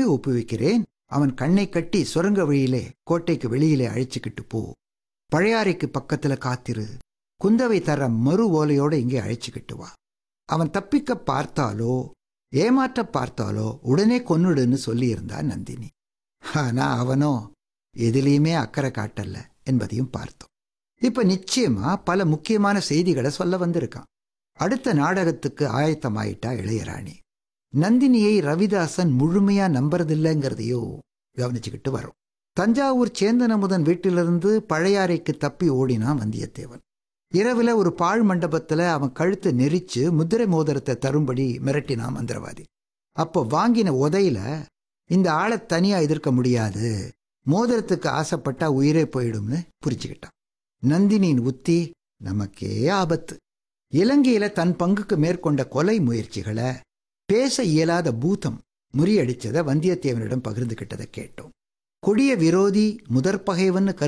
உனக்காகவே ஒப்புவிக்கிறேன் அவன் கண்ணை கட்டி சுரங்க வழியிலே கோட்டைக்கு வெளியிலே அழைச்சுக்கிட்டு போ பழையாறைக்கு பக்கத்துல காத்திரு குந்தவை தர மறு ஓலையோட இங்கே அழைச்சுக்கிட்டு வா அவன் தப்பிக்க பார்த்தாலோ ஏமாற்ற பார்த்தாலோ உடனே கொன்னுடுன்னு சொல்லியிருந்தா நந்தினி ஆனா அவனோ எதிலையுமே அக்கறை காட்டல என்பதையும் பார்த்தோம் இப்ப நிச்சயமா பல முக்கியமான செய்திகளை சொல்ல வந்திருக்கான் அடுத்த நாடகத்துக்கு ஆயத்தமாயிட்டா இளையராணி நந்தினியை ரவிதாசன் முழுமையா நம்புறதில்லைங்கிறதையோ கவனிச்சுக்கிட்டு வரும் தஞ்சாவூர் சேந்தனமுதன் வீட்டிலிருந்து பழையாறைக்கு தப்பி ஓடினான் வந்தியத்தேவன் இரவுல ஒரு பாழ் மண்டபத்துல அவன் கழுத்தை நெரிச்சு முதிரை மோதிரத்தை தரும்படி மிரட்டினான் மந்திரவாதி அப்போ வாங்கின உதையில இந்த ஆளை தனியா எதிர்க்க முடியாது மோதிரத்துக்கு ஆசைப்பட்டா உயிரே போயிடும்னு புரிச்சுக்கிட்டான் நந்தினியின் உத்தி நமக்கே ஆபத்து இலங்கையில தன் பங்குக்கு மேற்கொண்ட கொலை முயற்சிகளை பேச இயலாத பூதம் முறியடிச்சதை வந்தியத்தேவனிடம் பகிர்ந்துகிட்டதை கேட்டோம் கொடிய விரோதி முதற்பகைவன்னு